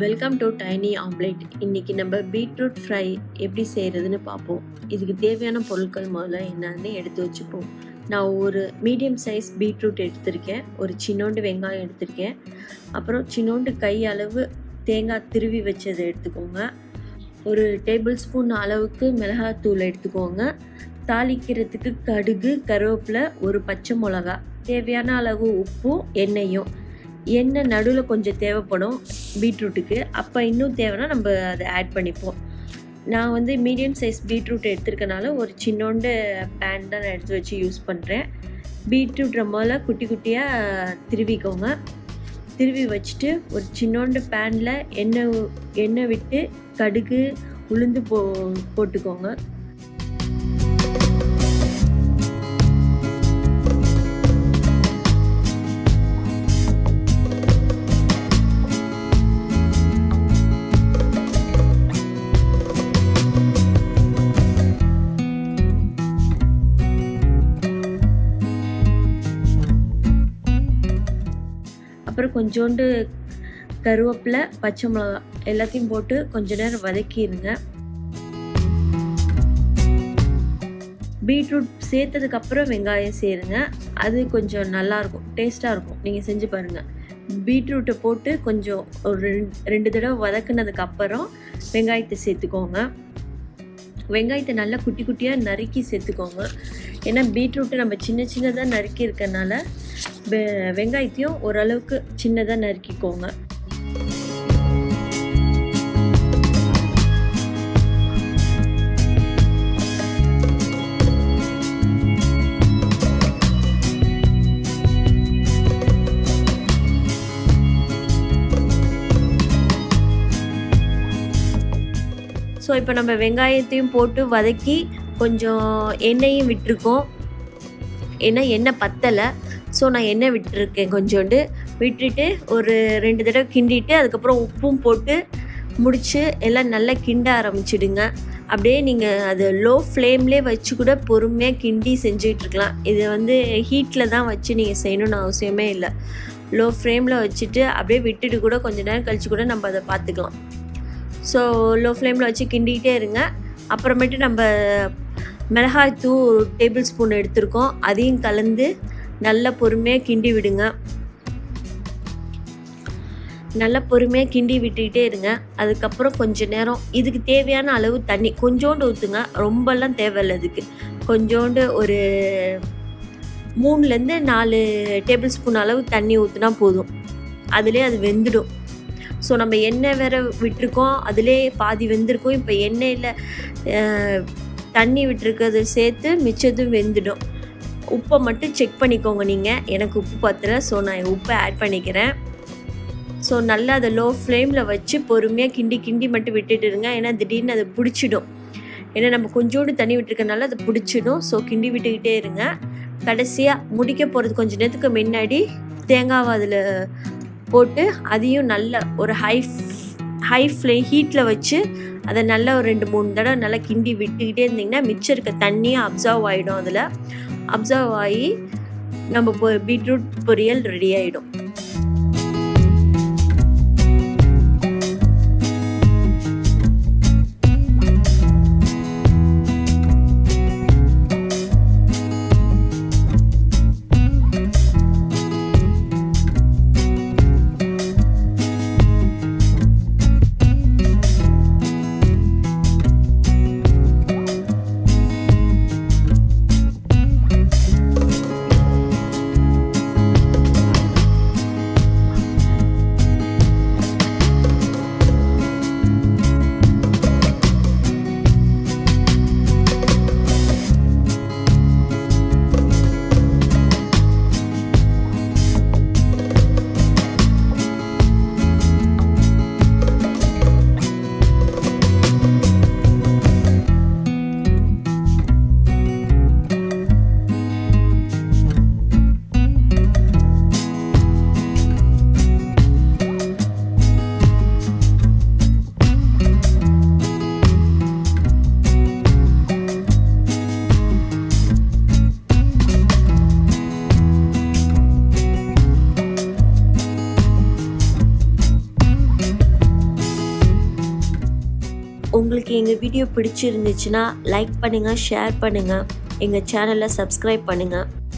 welcome to tiny omelette இன்றைக்கி நம்ம beetroot fry எப்படி செய்கிறதுன்னு பார்ப்போம் இதுக்கு தேவையான பொருட்கள் முதல்ல என்னன்னு எடுத்து வச்சுப்போம் நான் ஒரு மீடியம் சைஸ் பீட்ரூட் எடுத்திருக்கேன் ஒரு சின்னோண்டு வெங்காயம் எடுத்திருக்கேன் அப்புறம் சின்னோண்டு கை அளவு தேங்காய் திருவி வச்சதை எடுத்துக்கோங்க ஒரு டேபிள் ஸ்பூன் அளவுக்கு மிளகாத்தூள் எடுத்துக்கோங்க தாளிக்கிறதுக்கு கடுகு கருவேப்பிலை ஒரு பச்சை மிளகா தேவையான அளவு உப்பும் எண்ணெயும் எண்ணெய் நடுவில் கொஞ்சம் தேவைப்படும் பீட்ரூட்டுக்கு அப்போ இன்னும் தேவைன்னா நம்ம அதை ஆட் பண்ணிப்போம் நான் வந்து மீடியம் சைஸ் பீட்ரூட் எடுத்துருக்கனால ஒரு சின்னோண்டு பேன் தான் நான் எடுத்து வச்சு யூஸ் பண்ணுறேன் பீட்ரூட் முதல்ல குட்டி குட்டியாக திருவிக்கோங்க திருவி வச்சுட்டு ஒரு சின்னோண்டு பேனில் எண்ணெய் எண்ணெய் விட்டு கடுகு உளுந்து போ போட்டுக்கோங்க அப்புறம் கொஞ்சோண்டு கருவேப்பிலை பச்சை மிளகா எல்லாத்தையும் போட்டு கொஞ்ச நேரம் வதக்கிடுங்க பீட்ரூட் சேர்த்ததுக்கப்புறம் வெங்காயம் சேருங்க அது கொஞ்சம் நல்லாயிருக்கும் டேஸ்ட்டாக இருக்கும் நீங்கள் செஞ்சு பாருங்கள் பீட்ரூட்டை போட்டு கொஞ்சம் ஒரு ரெண்டு ரெண்டு தடவை வதக்குனதுக்கப்புறம் வெங்காயத்தை சேர்த்துக்கோங்க வெங்காயத்தை நல்லா குட்டி குட்டியாக நறுக்கி சேர்த்துக்கோங்க ஏன்னா பீட்ரூட்டை நம்ம சின்ன சின்னதாக நறுக்கி இருக்கனால வெங்காயத்தையும் ஓரளவுக்கு சின்னதாக நறுக்கிக்கோங்க ஸோ இப்போ நம்ம வெங்காயத்தையும் போட்டு வதக்கி கொஞ்சம் எண்ணெயும் விட்டுருக்கோம் ஏன்னா எண்ணெய் பத்தலை ஸோ நான் எண்ணெய் விட்டுருக்கேன் கொஞ்சோண்டு விட்டுட்டு ஒரு ரெண்டு தடவை கிண்டிட்டு அதுக்கப்புறம் உப்பும் போட்டு முடித்து எல்லாம் நல்லா கிண்ட ஆரம்பிச்சிடுங்க அப்படியே நீங்கள் அது லோ ஃப்ளேம்லேயே வச்சு கூட பொறுமையாக கிண்டி செஞ்சிட்ருக்கலாம் இது வந்து ஹீட்டில் தான் வச்சு நீங்கள் செய்யணும்னு அவசியமே இல்லை லோ ஃப்ளேமில் வச்சுட்டு அப்படியே விட்டுட்டு கூட கொஞ்சம் நேரம் கழித்து கூட நம்ம அதை பார்த்துக்கலாம் ஸோ லோ ஃப்ளேமில் வச்சு கிண்டிகிட்டே இருங்க அப்புறமேட்டு நம்ம மிளகாய் தூ டேபிள் ஸ்பூன் எடுத்திருக்கோம் அதையும் கலந்து நல்லா பொறுமையாக கிண்டி விடுங்க நல்லா பொறுமையாக கிண்டி விட்டுக்கிட்டே இருங்க அதுக்கப்புறம் கொஞ்ச நேரம் இதுக்கு தேவையான அளவு தண்ணி கொஞ்சோண்டு ஊற்றுங்க ரொம்பலாம் தேவையில்லை இதுக்கு கொஞ்சோண்டு ஒரு மூணுலேருந்து நாலு டேபிள் ஸ்பூன் அளவு தண்ணி ஊற்றுனா போதும் அதுலேயே அது வெந்துடும் ஸோ நம்ம எண்ணெய் வேற விட்டுருக்கோம் அதிலே பாதி வெந்திருக்கோம் இப்போ எண்ணெயில் தண்ணி விட்டுருக்கிறது சேர்த்து மிச்சதும் வெந்துடும் உப்பை மட்டும் செக் பண்ணிக்கோங்க நீங்கள் எனக்கு உப்பு பத்தல ஸோ நான் உப்பை ஆட் பண்ணிக்கிறேன் ஸோ நல்லா அதை லோ ஃப்ளேமில் வச்சு பொறுமையாக கிண்டி கிண்டி மட்டும் விட்டுட்டு இருங்க ஏன்னா திடீர்னு அதை பிடிச்சிடும் ஏன்னா நம்ம கொஞ்சோண்டு தண்ணி விட்டுருக்கனால அதை பிடிச்சிடும் ஸோ கிண்டி விட்டுக்கிட்டே இருங்க கடைசியாக முடிக்க போகிறது கொஞ்சம் நேரத்துக்கு முன்னாடி தேங்காவை அதில் போட்டு அதையும் நல்ல ஒரு ஹை ஹை ஃப்ளேம் ஹீட்டில் வச்சு அதை நல்லா ஒரு ரெண்டு மூணு தடவை நல்லா கிண்டி விட்டுக்கிட்டே இருந்திங்கன்னா மிச்சம் இருக்க தண்ணியும் அப்சர்வ் ஆகிடும் அதில் அப்சர்வ் ஆகி நம்ம பொ பீட்ரூட் பொரியல் ரெடி ஆகிடும் உங்களுக்கு எங்கள் வீடியோ பிடிச்சிருந்துச்சுன்னா லைக் பண்ணுங்கள் ஷேர் பண்ணுங்கள் எங்கள் சேனலை சப்ஸ்கிரைப் பண்ணுங்கள்